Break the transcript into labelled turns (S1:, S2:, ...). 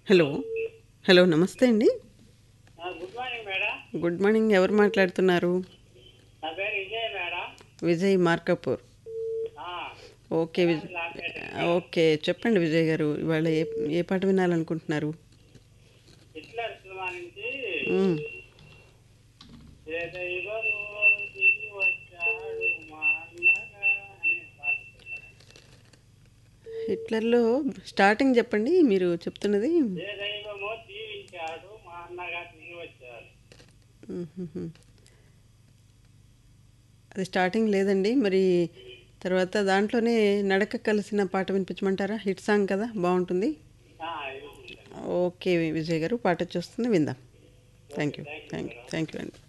S1: Hello hello నమస్తే అండి
S2: ఆ, good morning madam
S1: good morning ఎవరు మాట్లాడుతున్నారు
S2: నా పేరు విజయ్ మేడం
S1: విజయ్ మార్కాపూర్
S2: ఆ,
S1: ఓకే విజ్ ఓకే చెప్పండి విజయ్ గారు ఇవాళ ఏ ఏ పాట వినాలనుకుంటున్నారు
S2: హిట్లర్ సినిమా నుంచి
S1: మ్మ్.
S2: ఏ దైవము దిగి వచ్చాడు మా అన్నగా అనే పాట
S1: హిట్లర్లో స్టార్టింగ్ చెప్పండి మీరు చెప్తున్నది
S2: ఏ దైవమో దీవించాడు మా అన్నగా దిగి వచ్చాడు
S1: మ్మ్హ్మ్. అది స్టార్టింగ్ లేదండి మరి తర్వాత దాంట్లోనే నడక కలిసిన పాట వినిపించమంటారా హిట్ సాంగ్ కదా బాగుంటుంది
S2: ఆ, ఇది.
S1: ఓకే విజయ్ గారు పాట వచ్చేస్తుంది విందాం thank you thank you thank you అండి